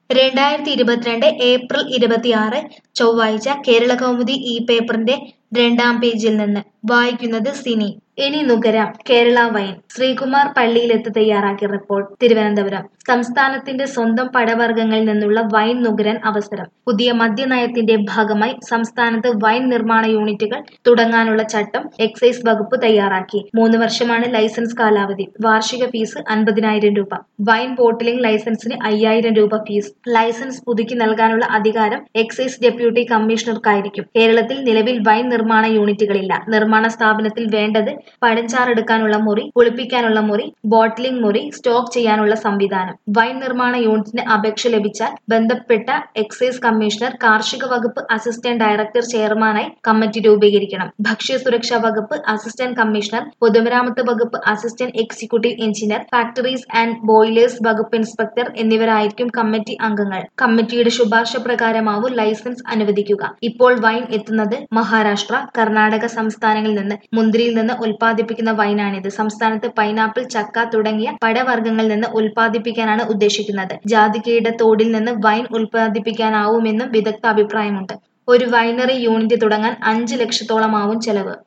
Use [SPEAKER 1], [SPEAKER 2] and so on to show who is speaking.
[SPEAKER 1] രണ്ടായിരത്തി ഇരുപത്തിരണ്ട് ഏപ്രിൽ ഇരുപത്തിയാറ് ചൊവ്വാഴ്ച കേരള കൗമുദി ഈ പേപ്പറിന്റെ രണ്ടാം പേജിൽ നിന്ന് വായിക്കുന്നത് സിനി ഇനി നുകരാം കേരള വൈൻ ശ്രീകുമാർ പള്ളിയിലെത്തി തയ്യാറാക്കിയ റിപ്പോർട്ട് തിരുവനന്തപുരം സംസ്ഥാനത്തിന്റെ സ്വന്തം പഴവർഗ്ഗങ്ങളിൽ നിന്നുള്ള വൈൻ നുകരാൻ അവസരം പുതിയ മദ്യനയത്തിന്റെ ഭാഗമായി സംസ്ഥാനത്ത് വൈൻ നിർമ്മാണ യൂണിറ്റുകൾ തുടങ്ങാനുള്ള ചട്ടം എക്സൈസ് വകുപ്പ് തയ്യാറാക്കി മൂന്ന് വർഷമാണ് ലൈസൻസ് കാലാവധി വാർഷിക ഫീസ് അൻപതിനായിരം രൂപ വൈൻ ബോട്ടിലിംഗ് ലൈസൻസിന് അയ്യായിരം രൂപ ഫീസ് ലൈസൻസ് പുതുക്കി നൽകാനുള്ള അധികാരം എക്സൈസ് ഡെപ്യൂട്ടി കമ്മീഷണർക്കായിരിക്കും കേരളത്തിൽ നിലവിൽ വൈൻ നിർമ്മാണ യൂണിറ്റുകളില്ല നിർമ്മാണ സ്ഥാപനത്തിൽ വേണ്ടത് പഴഞ്ചാറെടുക്കാനുള്ള മുറി കുളിപ്പിക്കാനുള്ള മുറി ബോട്ടിലിംഗ് മുറി സ്റ്റോക്ക് ചെയ്യാനുള്ള സംവിധാനം വൈൻ നിർമ്മാണ യൂണിറ്റിന് അപേക്ഷ ലഭിച്ചാൽ ബന്ധപ്പെട്ട എക്സൈസ് കമ്മീഷണർ കാർഷിക വകുപ്പ് അസിസ്റ്റന്റ് ഡയറക്ടർ ചെയർമാനായി കമ്മിറ്റി രൂപീകരിക്കണം ഭക്ഷ്യസുരക്ഷാ വകുപ്പ് അസിസ്റ്റന്റ് കമ്മീഷണർ പൊതുമരാമത്ത് വകുപ്പ് assistant executive engineer factories and boilers വകുപ്പ് ഇൻസ്പെക്ടർ എന്നിവരായിരിക്കും കമ്മിറ്റി അംഗങ്ങൾ കമ്മിറ്റിയുടെ ശുപാർശ പ്രകാരമാവും ലൈസൻസ് അനുവദിക്കുക ഇപ്പോൾ വൈൻ എത്തുന്നത് മഹാരാഷ്ട്ര കർണാടക സംസ്ഥാനങ്ങളിൽ നിന്ന് മുന്തിരിയിൽ നിന്ന് ഉൽപ്പാദിപ്പിക്കുന്ന വൈനാണിത് സംസ്ഥാനത്ത് പൈനാപ്പിൾ ചക്ക തുടങ്ങിയ പഴവർഗ്ഗങ്ങളിൽ നിന്ന് ഉൽപ്പാദിപ്പിക്കാനാണ് ഉദ്ദേശിക്കുന്നത് ജാതിക്കയുടെ തോടിൽ നിന്ന് വൈൻ ഉൽപ്പാദിപ്പിക്കാനാവുമെന്നും വിദഗ്ധ അഭിപ്രായമുണ്ട് ഒരു വൈനറി യൂണിറ്റ് തുടങ്ങാൻ അഞ്ച് ലക്ഷത്തോളമാവും ചെലവ്